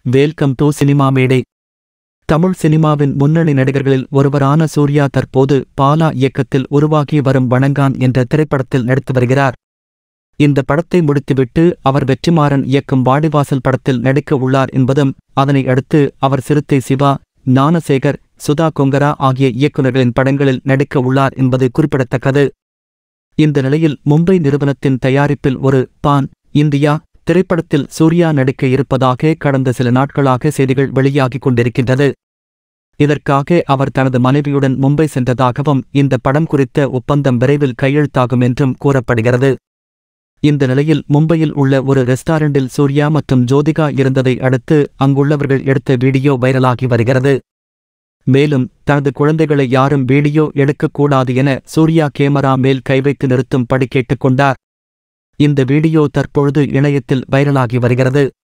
welcome to cinema மேடை தமிழ் சினிமாவின் முன்னணி நடிகர்களில் ஒருவரான சூர்யா தற்போது பாலா இயக்கத்தில் உருவாகி வரும் வணங்கான் என்ற திரைப்படத்தில் நடித்து வருகிறார் இந்த படத்தை முடித்துவிட்டு அவர் வெற்றிமாறன் இயக்கும் வாடிவாசல் படத்தில் நடிக்க உள்ளார் என்பதும் அதனை அடுத்து அவர் சிறுத்தை சிவா ஞானசேகர் சுதா கொங்கரா ஆகிய இயக்குநர்களின் படங்களில் நடிக்க உள்ளார் என்பது குறிப்பிடத்தக்கது இந்த நிலையில் மும்பை நிறுவனத்தின் தயாரிப்பில் ஒரு பான் இந்தியா திரைப்படத்தில் சூர்யா நடிக்க இருப்பதாக கடந்த சில நாட்களாக செய்திகள் வெளியாகிக் கொண்டிருக்கின்றது இதற்காக அவர் தனது மனைவியுடன் மும்பை சென்றதாகவும் இந்த படம் குறித்த ஒப்பந்தம் விரைவில் கையெழுத்தாகும் என்றும் கூறப்படுகிறது இந்த நிலையில் மும்பையில் உள்ள ஒரு ரெஸ்டாரண்டில் சூர்யா மற்றும் ஜோதிகா இருந்ததை அடுத்து அங்குள்ளவர்கள் எடுத்த வீடியோ வைரலாகி வருகிறது மேலும் தனது குழந்தைகளை யாரும் வீடியோ எடுக்கக்கூடாது என சூர்யா கேமரா மேல் கை வைத்து நிறுத்தும்படி கேட்டுக்கொண்டார் இந்த வீடியோ தற்பொழுது இணையத்தில் வைரலாகி வருகிறது